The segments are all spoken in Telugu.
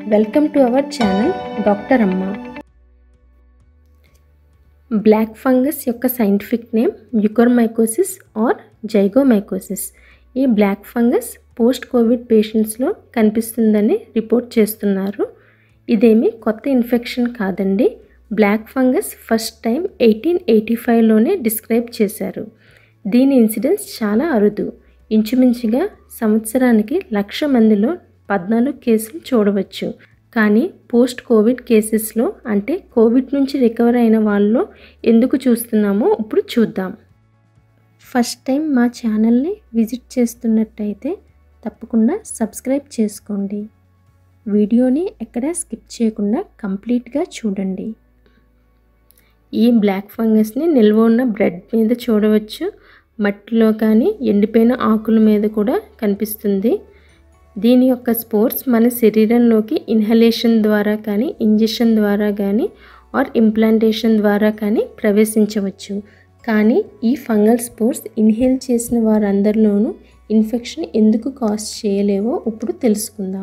welcome to our channel doctor అమ్మ బ్లాక్ ఫంగస్ యొక్క scientific name mucormycosis or zygomycosis ఈ బ్లాక్ ఫంగస్ పోస్ట్ కోవిడ్ పేషెంట్స్లో కనిపిస్తుందని రిపోర్ట్ చేస్తున్నారు ఇదేమి కొత్త ఇన్ఫెక్షన్ కాదండి black fungus first time eighteen eighty ఫైవ్లోనే డిస్క్రైబ్ చేశారు దీని ఇన్సిడెన్స్ చాలా అరుదు ఇంచుమించుగా సంవత్సరానికి లక్ష మందిలో పద్నాలుగు కేసులు చూడవచ్చు కానీ పోస్ట్ కోవిడ్ కేసెస్లో అంటే కోవిడ్ నుంచి రికవర్ అయిన వాళ్ళలో ఎందుకు చూస్తున్నామో ఇప్పుడు చూద్దాం ఫస్ట్ టైం మా ఛానల్ని విజిట్ చేస్తున్నట్టయితే తప్పకుండా సబ్స్క్రైబ్ చేసుకోండి వీడియోని ఎక్కడా స్కిప్ చేయకుండా కంప్లీట్గా చూడండి ఈ బ్లాక్ ఫంగస్ని నిల్వ ఉన్న బ్రెడ్ మీద చూడవచ్చు మట్టిలో కానీ ఎండిపోయిన ఆకుల మీద కూడా కనిపిస్తుంది దీని యొక్క స్పోర్ట్స్ మన శరీరంలోకి ఇన్హలేషన్ ద్వారా కానీ ఇంజెక్షన్ ద్వారా కానీ ఆర్ ఇంప్లాంటేషన్ ద్వారా కానీ ప్రవేశించవచ్చు కానీ ఈ ఫంగల్ స్పోర్ట్స్ ఇన్హేల్ చేసిన వారందరిలోనూ ఇన్ఫెక్షన్ ఎందుకు కాజ్ చేయలేవో ఇప్పుడు తెలుసుకుందాం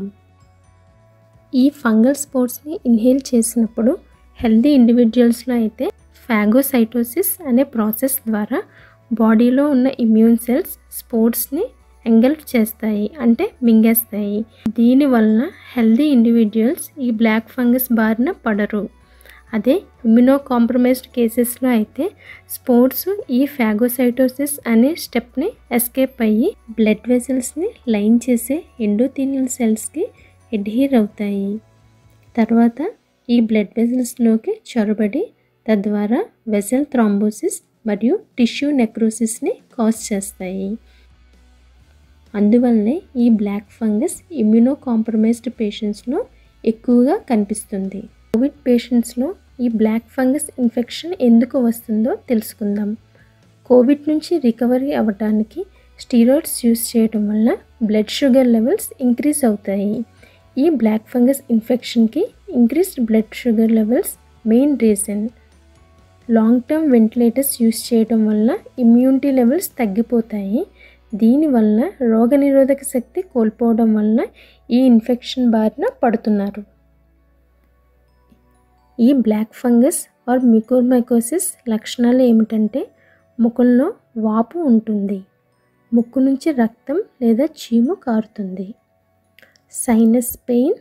ఈ ఫంగల్ స్పోర్ట్స్ని ఇన్హేల్ చేసినప్పుడు హెల్దీ ఇండివిజువల్స్లో అయితే ఫాగోసైటోసిస్ అనే ప్రాసెస్ ద్వారా బాడీలో ఉన్న ఇమ్యూన్ సెల్స్ స్పోర్ట్స్ని ఎంగల్ఫ్ చేస్తాయి అంటే మింగేస్తాయి దీనివలన హెల్దీ ఇండివిజువల్స్ ఈ బ్లాక్ ఫంగస్ బారిన పడరు అదే ఇమ్యునో కాంప్రమైజ్డ్ కేసెస్లో అయితే స్పోర్ట్స్ ఈ ఫాగోసైటోసిస్ అనే స్టెప్ని ఎస్కేప్ అయ్యి బ్లడ్ వెసల్స్ని లైన్ చేసే ఎండోథీనియల్ సెల్స్కి ఎడ్హీర్ అవుతాయి తర్వాత ఈ బ్లడ్ వెసల్స్లోకి చొరబడి తద్వారా వెసల్ థ్రాంబోసిస్ మరియు టిష్యూ నెక్రోసిస్ని కాజ్ చేస్తాయి అందువల్లనే ఈ బ్లాక్ ఫంగస్ ఇమ్యూనో కాంప్రమైజ్డ్ పేషెంట్స్లో ఎక్కువగా కనిపిస్తుంది కోవిడ్ పేషెంట్స్లో ఈ బ్లాక్ ఫంగస్ ఇన్ఫెక్షన్ ఎందుకు వస్తుందో తెలుసుకుందాం కోవిడ్ నుంచి రికవరీ అవ్వడానికి స్టీరాయిడ్స్ యూస్ చేయడం వల్ల బ్లడ్ షుగర్ లెవెల్స్ ఇంక్రీజ్ అవుతాయి ఈ బ్లాక్ ఫంగస్ ఇన్ఫెక్షన్కి increased blood sugar levels main reason long term ventilators use చేయడం వల్ల ఇమ్యూనిటీ లెవెల్స్ తగ్గిపోతాయి దీనివల్ల రోగనిరోధక శక్తి కోల్పోవడం వలన ఈ ఇన్ఫెక్షన్ బారిన పడుతున్నారు ఈ బ్లాక్ ఫంగస్ ఆర్ మికోర్మైకోసిస్ లక్షణాలు ఏమిటంటే ముఖంలో వాపు ఉంటుంది ముక్కు నుంచి రక్తం లేదా చీము కారుతుంది సైనస్ పెయిన్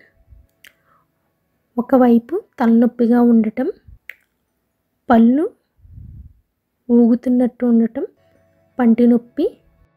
ఒకవైపు తలనొప్పిగా ఉండటం పళ్ళు ఊగుతున్నట్టు ఉండటం పంటి నొప్పి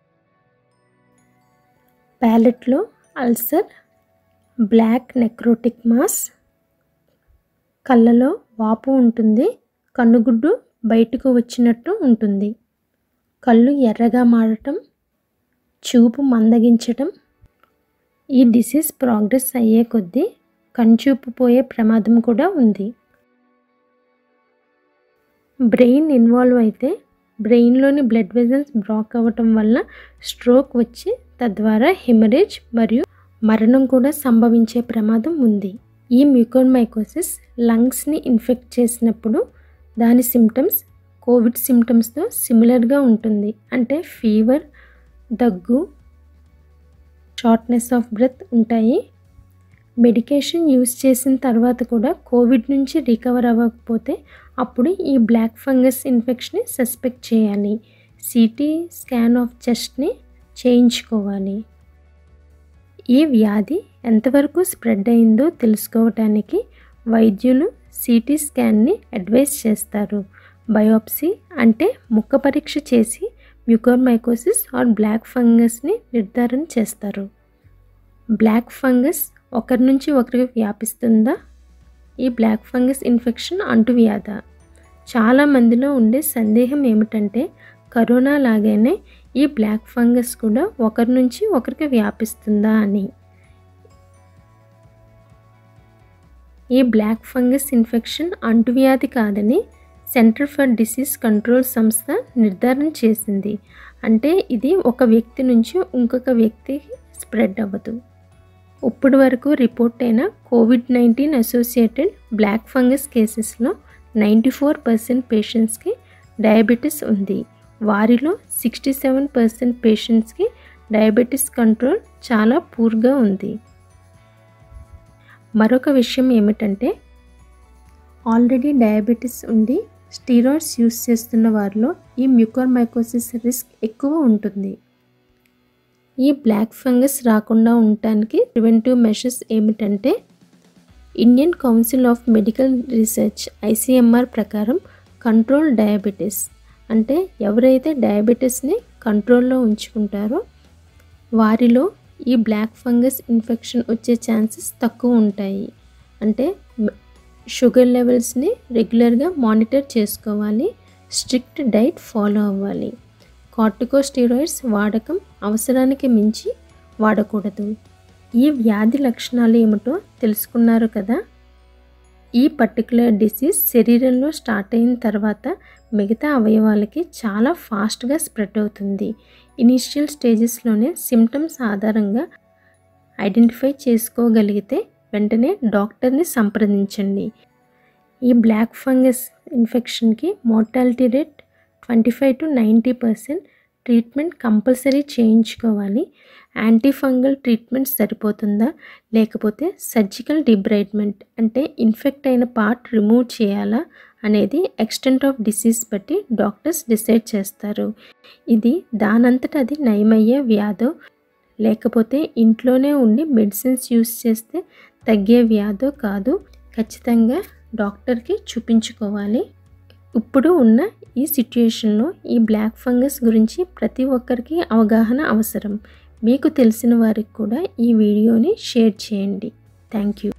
ప్యాలెట్లో అల్సర్ బ్లాక్ నెక్రోటిక్ మాస్ కళ్ళలో వాపు ఉంటుంది కన్నుగుడ్డు బయటకు వచ్చినట్టు ఉంటుంది కళ్ళు ఎర్రగా మారటం చూపు మందగించటం ఈ డిసీజ్ ప్రోగ్రెస్ అయ్యే కొద్దీ కన్చూపు పోయే ప్రమాదం కూడా ఉంది బ్రెయిన్ ఇన్వాల్వ్ అయితే బ్రెయిన్లోని బ్లడ్ వెజల్స్ బ్లాక్ అవ్వటం వల్ల స్ట్రోక్ వచ్చి తద్వారా హెమరేజ్ మరియు మరణం కూడా సంభవించే ప్రమాదం ఉంది ఈ మ్యూకోన్మైకోసిస్ లంగ్స్ని ఇన్ఫెక్ట్ చేసినప్పుడు దాని సిమ్టమ్స్ కోవిడ్ సిమ్టమ్స్తో సిమిలర్గా ఉంటుంది అంటే ఫీవర్ దగ్గు షార్ట్నెస్ ఆఫ్ బ్రెత్ ఉంటాయి మెడికేషన్ యూస్ చేసిన తర్వాత కూడా కోవిడ్ నుంచి రికవర్ అవ్వకపోతే అప్పుడు ఈ బ్లాక్ ఫంగస్ ఇన్ఫెక్షన్ సస్పెక్ట్ చేయాలి సిటీ స్కాన్ ఆఫ్ చెస్ట్ని చేయించుకోవాలి ఈ వ్యాధి ఎంతవరకు స్ప్రెడ్ అయిందో తెలుసుకోవటానికి వైద్యులు సిటీ స్కాన్ని అడ్వైస్ చేస్తారు బయోప్సీ అంటే ముక్క పరీక్ష చేసి మ్యూకోర్మైకోసిస్ ఆర్ బ్లాక్ ఫంగస్ని నిర్ధారణ చేస్తారు బ్లాక్ ఫంగస్ ఒకరి నుంచి ఒకరికి వ్యాపిస్తుందా ఈ బ్లాక్ ఫంగస్ ఇన్ఫెక్షన్ అంటువ్యాధ చాలా మందిలో ఉండే సందేహం ఏమిటంటే కరోనా లాగానే ఈ బ్లాక్ ఫంగస్ కూడా ఒకరి నుంచి ఒకరికి వ్యాపిస్తుందా అని ఈ బ్లాక్ ఫంగస్ ఇన్ఫెక్షన్ అంటువ్యాధి కాదని సెంటర్ ఫర్ డిసీజ్ కంట్రోల్ సంస్థ నిర్ధారణ చేసింది అంటే ఇది ఒక వ్యక్తి నుంచి ఇంకొక వ్యక్తికి స్ప్రెడ్ అవ్వదు ఇప్పటి వరకు రిపోర్ట్ అయిన covid nineteen associated black fungus కేసెస్లో నైంటీ ఫోర్ పర్సెంట్ పేషెంట్స్కి డయాబెటీస్ ఉంది వారిలో సిక్స్టీ సెవెన్ పర్సెంట్ పేషెంట్స్కి డయాబెటీస్ కంట్రోల్ చాలా పూర్గా ఉంది మరొక విషయం ఏమిటంటే ఆల్రెడీ డయాబెటీస్ ఉండి స్టీరాయిడ్స్ యూస్ చేస్తున్న వారిలో ఈ మ్యూకోర్మైకోసిస్ రిస్క్ ఎక్కువ ఉంటుంది ఈ బ్లాక్ ఫంగస్ రాకుండా ఉండటానికి ప్రివెంటివ్ మెషర్స్ ఏమిటంటే Indian council of medical research ICMR ప్రకారం కంట్రోల్ డయాబెటీస్ అంటే ఎవరైతే డయాబెటీస్ని కంట్రోల్లో ఉంచుకుంటారో వారిలో ఈ బ్లాక్ ఫంగస్ ఇన్ఫెక్షన్ వచ్చే ఛాన్సెస్ తక్కువ ఉంటాయి అంటే షుగర్ లెవెల్స్ని రెగ్యులర్గా మానిటర్ చేసుకోవాలి స్ట్రిక్ట్ డైట్ ఫాలో అవ్వాలి కార్టికోస్టీరాయిడ్స్ వాడకం అవసరానికి మించి వాడకూడదు ఈ వ్యాధి లక్షణాలు ఏమిటో తెలుసుకున్నారు కదా ఈ పర్టికులర్ డిసీజ్ శరీరంలో స్టార్ట్ అయిన తర్వాత మిగతా అవయవాలకి చాలా ఫాస్ట్గా స్ప్రెడ్ అవుతుంది ఇనీషియల్ స్టేజెస్లోనే సిమ్టమ్స్ ఆధారంగా ఐడెంటిఫై చేసుకోగలిగితే వెంటనే డాక్టర్ని సంప్రదించండి ఈ బ్లాక్ ఫంగస్ ఇన్ఫెక్షన్కి mortality rate twenty five to ninety percent treatment compulsory చేయించుకోవాలి యాంటీఫంగల్ ట్రీట్మెంట్ సరిపోతుందా లేకపోతే సర్జికల్ డిబ్రైట్మెంట్ అంటే ఇన్ఫెక్ట్ అయిన పార్ట్ రిమూవ్ చేయాలా అనేది ఎక్స్టెంట్ ఆఫ్ డిసీజ్ బట్టి డాక్టర్స్ డిసైడ్ చేస్తారు ఇది దానంతట అది నయమయ్యే వ్యాధో లేకపోతే ఇంట్లోనే ఉండి మెడిసిన్స్ యూస్ చేస్తే తగ్గే వ్యాధో కాదు ఖచ్చితంగా డాక్టర్కి చూపించుకోవాలి ఇప్పుడు ఉన్న ఈ సిట్యుయేషన్లో ఈ బ్లాక్ ఫంగస్ గురించి ప్రతి ఒక్కరికి అవగాహన అవసరం మీకు తెలిసిన వారికి కూడా ఈ వీడియోని షేర్ చేయండి థ్యాంక్ యూ